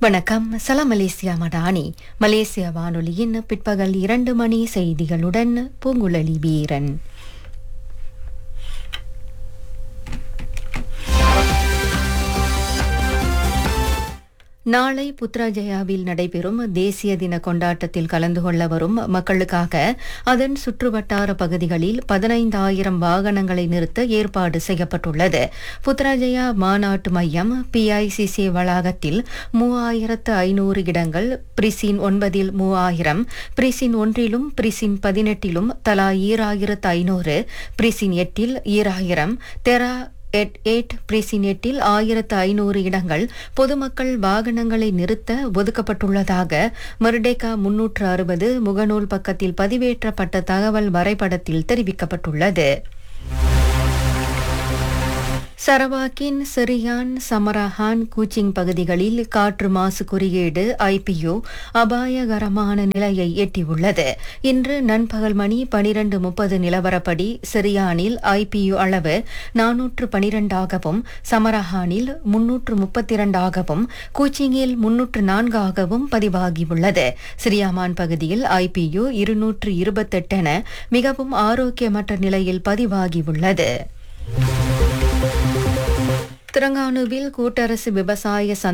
வணக்கம் சலாம் மலேசியா மடானி மலேசிய வானொலியின் பிற்பகல் இரண்டு மணி செய்திகளுடன் பூங்குழலி வீரன் நாளை புத்ராஜயாவில் நடைபெறும் தேசிய தின கொண்டாட்டத்தில் கலந்து கொள்ள வரும் மக்களுக்காக அதன் சுற்றுவட்டார பகுதிகளில் பதினைந்தாயிரம் வாகனங்களை நிறுத்த ஏற்பாடு செய்யப்பட்டுள்ளது புத்ராஜயா மாநாட்டு மையம் பிஐசிசி வளாகத்தில் மூவாயிரத்து ஐநூறு இடங்கள் பிரிசின் ஒன்பதில் மூவாயிரம் பிரிசின் ஒன்றிலும் பிரிசின் பதினெட்டிலும் தலா ஈராயிரத்து ஐநூறு பிரிசின் எட்டில் ஈராயிரம் தெரா எட் எயிட் பிரிசின் எட்டில் ஆயிரத்து ஐநூறு இடங்கள் பொதுமக்கள் வாகனங்களை நிறுத்த ஒதுக்கப்பட்டுள்ளதாக மர்டேகா முன்னூற்று அறுபது முகநூல் பக்கத்தில் பதிவேற்றப்பட்ட தகவல் வரைபடத்தில் தெரிவிக்கப்பட்டுள்ளது சரவாக்கின் சிரியான் சமரஹான் கூச்சிங் பகுதிகளில் காற்று மாசு குறியீடு ஐபியு அபாயகரமான நிலையை எட்டியுள்ளது இன்று நண்பகல் மணி பனிரண்டு முப்பது நிலவரப்படி சிரியானில் ஐபியு அளவு நானூற்று பனிரெண்டாகவும் சமரஹானில் முன்னூற்று முப்பத்தி இரண்டாகவும் கூச்சிங்கில் முன்னூற்று நான்காகவும் பதிவாகியுள்ளது சிரியாமான் பகுதியில் ஐபியு இருநூற்று இருபத்தெட்டென மிகவும் ஆரோக்கியமற்ற நிலையில் பதிவாகியுள்ளது திரங்கானுவில் கூட்டரசு விவசாய